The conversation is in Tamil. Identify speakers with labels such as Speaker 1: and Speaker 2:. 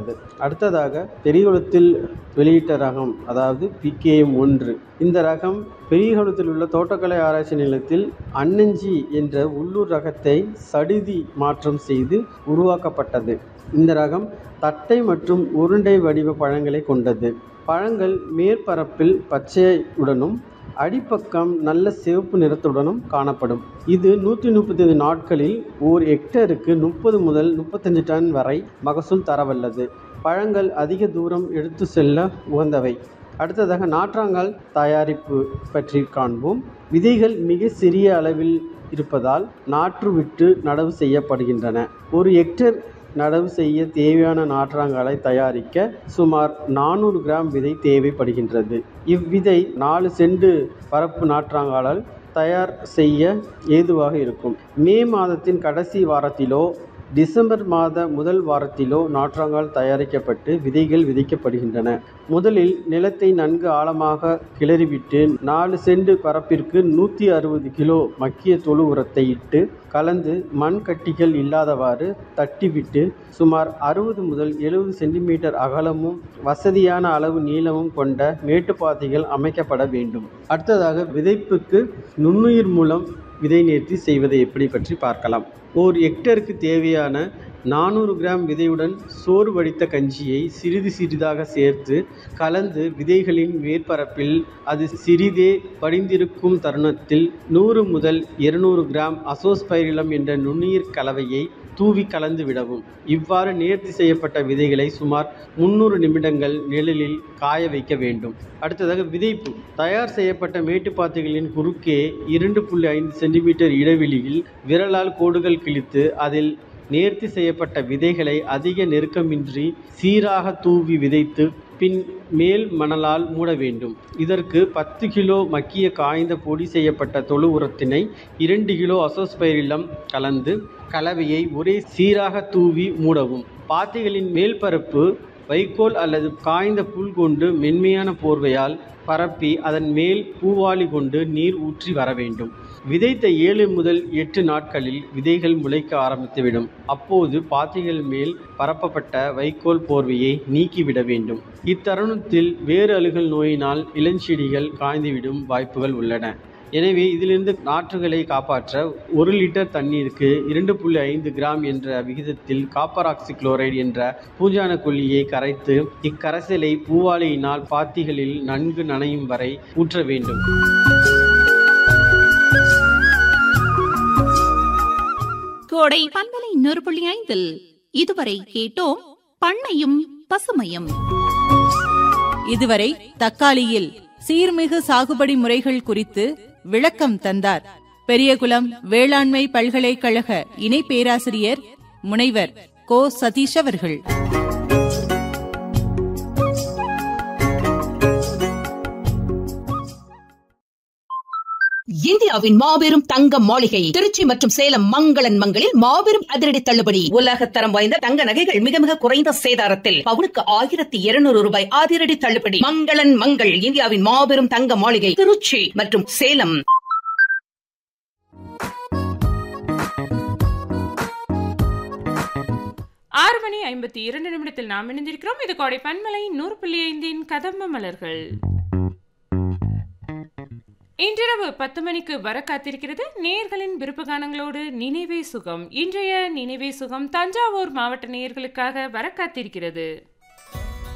Speaker 1: காணப்பட்டது அடுத்ததாக பெரியகுளத்தில் வெளியிட்ட ரகம் அதாவது பிகேஎம் ஒன்று இந்த ரகம் பெரியகுளத்தில் உள்ள தோட்டக்கலை ஆராய்ச்சி நிலையத்தில் அன்னஞ்சி என்ற உள்ளூர் ரகத்தை சடுதி மாற்றம் செய்து உருவாக்கப்பட்டது இந்த ரகம் தட்டை மற்றும் உருண்டை வடிவ பழங்களை கொண்டது பழங்கள் மேற்பரப்பில் பச்சையுடனும் அடிப்பக்கம் நல்ல சிவப்பு நிறத்துடனும் காணப்படும் இது நூற்றி முப்பத்தைந்து நாட்களில் ஓர் ஹெக்டருக்கு முப்பது முதல் முப்பத்தஞ்சு டன் வரை மகசூல் தரவல்லது பழங்கள் அதிக தூரம் எடுத்து செல்ல உகந்தவை அடுத்ததாக நாற்றாங்கால் தயாரிப்பு பற்றி காண்போம் விதைகள் மிக சிறிய அளவில் இருப்பதால் நாற்று விட்டு நடவு செய்யப்படுகின்றன ஒரு ஹெக்டேர் நடவு செய்ய தேவையான நாற்றாங்காலை தயாரிக்க சுமார் நானூறு கிராம் விதை தேவைப்படுகின்றது இவ்விதை நாலு செண்டு பரப்பு நாற்றாங்காலால் தயார் செய்ய ஏதுவாக இருக்கும் மே மாதத்தின் கடைசி வாரத்திலோ டிசம்பர் மாத முதல் வாரத்திலோ நாற்றாங்கால் தயாரிக்கப்பட்டு விதைகள் விதைக்கப்படுகின்றன முதலில் நிலத்தை நன்கு ஆழமாக கிளறிவிட்டு நாலு செண்டு பரப்பிற்கு நூற்றி அறுபது கிலோ மக்கிய தொழு உரத்தை இட்டு கலந்து மண் கட்டிகள் இல்லாதவாறு தட்டிவிட்டு சுமார் அறுபது முதல் எழுபது சென்டிமீட்டர் அகலமும் வசதியான அளவு நீளமும் கொண்ட மேட்டுப்பாத்திகள் அமைக்கப்பட வேண்டும் அடுத்ததாக விதைப்புக்கு நுண்ணுயிர் மூலம் விதை நேர்த்தி செய்வதை எப்படி பற்றி பார்க்கலாம் ஓர் ஹெக்டருக்கு தேவையான நானூறு கிராம் விதையுடன் சோறு வடித்த கஞ்சியை சிறிது சிறிதாக சேர்த்து கலந்து விதைகளின் மேற்பரப்பில் அது சிறிதே படிந்திருக்கும் தருணத்தில் நூறு முதல் இருநூறு கிராம் அசோஸ்பைரிலம் என்ற நுண்ணுயிர் கலவையை தூவி கலந்து விடவும் இவ்வாறு நேர்த்தி செய்யப்பட்ட விதைகளை சுமார் முந்நூறு நிமிடங்கள் நிழலில் காய வைக்க வேண்டும் அடுத்ததாக விதைப்பு தயார் செய்யப்பட்ட மேட்டுப்பாத்திகளின் குறுக்கே இரண்டு புள்ளி ஐந்து சென்டிமீட்டர் இடைவெளியில் விரலால் கோடுகள் கிழித்து அதில் நேர்த்தி செய்யப்பட்ட விதைகளை அதிக நெருக்கமின்றி சீராக தூவி விதைத்து பின் மேல் மணலால் மூட வேண்டும் இதற்கு பத்து கிலோ மக்கிய காய்ந்த பொடி செய்யப்பட்ட தொழு உரத்தினை இரண்டு கிலோ அசோஸ்பைரிலம் கலந்து கலவையை ஒரே சீராக தூவி மூடவும் பாத்திகளின் மேல் பரப்பு வைக்கோல் அல்லது காய்ந்த புல் கொண்டு மென்மையான போர்வையால் பரப்பி அதன் மேல் பூவாளி கொண்டு நீர் ஊற்றி வர வேண்டும் விதைத்த ஏழு முதல் எட்டு நாட்களில் விதைகள் முளைக்க ஆரம்பித்துவிடும் அப்போது பாத்திகள் மேல் பரப்பப்பட்ட வைக்கோல் போர்வையை நீக்கிவிட வேண்டும் இத்தருணத்தில் வேறு அழுகல் நோயினால் இளஞ்செடிகள் காய்ந்துவிடும் வாய்ப்புகள் உள்ளன எனவே இதிலிருந்து நாற்றுகளை காப்பாற்ற ஒரு லிட்டர் தண்ணீருக்கு இரண்டு புள்ளி ஐந்து கிராம் என்ற விகிதத்தில் காப்பர் ஆக்சி குளோரைடு என்ற பூஞ்சான கொல்லியை கரைத்து இக்கரைசலை பூவாளியினால் பாத்திகளில் நன்கு நனையும் வரை ஊற்ற வேண்டும்
Speaker 2: கோடை பண்பலை நூறு புள்ளி ஐந்தில் இதுவரை கேட்டோம் பண்ணையும் பசுமையும்
Speaker 3: இதுவரை தக்காளியில் சீர்மிகு சாகுபடி முறைகள் குறித்து விளக்கம் தந்தார் பெரியகுளம் வேளாண்மை பல்கலைக்கழக இணை பேராசிரியர் முனைவர் கோ சதீஷ் அவர்கள்
Speaker 4: இந்தியாவின் மாபெரும் தங்க மாளிகை திருச்சி மற்றும் சேலம் மங்களன் மங்களில் மாபெரும் அதிரடி தள்ளுபடி உலக தரம் வாய்ந்த தங்க நகைகள் மிக மிக குறைந்த சேதாரத்தில் பவுனுக்கு ஆயிரத்தி இருநூறு ரூபாய் அதிரடி தள்ளுபடி மங்களன் மங்கள் இந்தியாவின் மாபெரும் தங்க மாளிகை திருச்சி மற்றும் சேலம்
Speaker 5: ஆறு மணி ஐம்பத்தி இரண்டு நிமிடத்தில் நாம் இணைந்திருக்கிறோம் இது கோடை பன்மலை நூறு புள்ளி ஐந்தின் கதம்ப மலர்கள் இன்றிரவு பத்து மணிக்கு வர காத்திருக்கிறது நேர்களின் விருப்பகானங்களோடு நினைவே சுகம் இன்றைய நினைவே சுகம் தஞ்சாவூர் மாவட்ட நேயர்களுக்காக வர காத்திருக்கிறது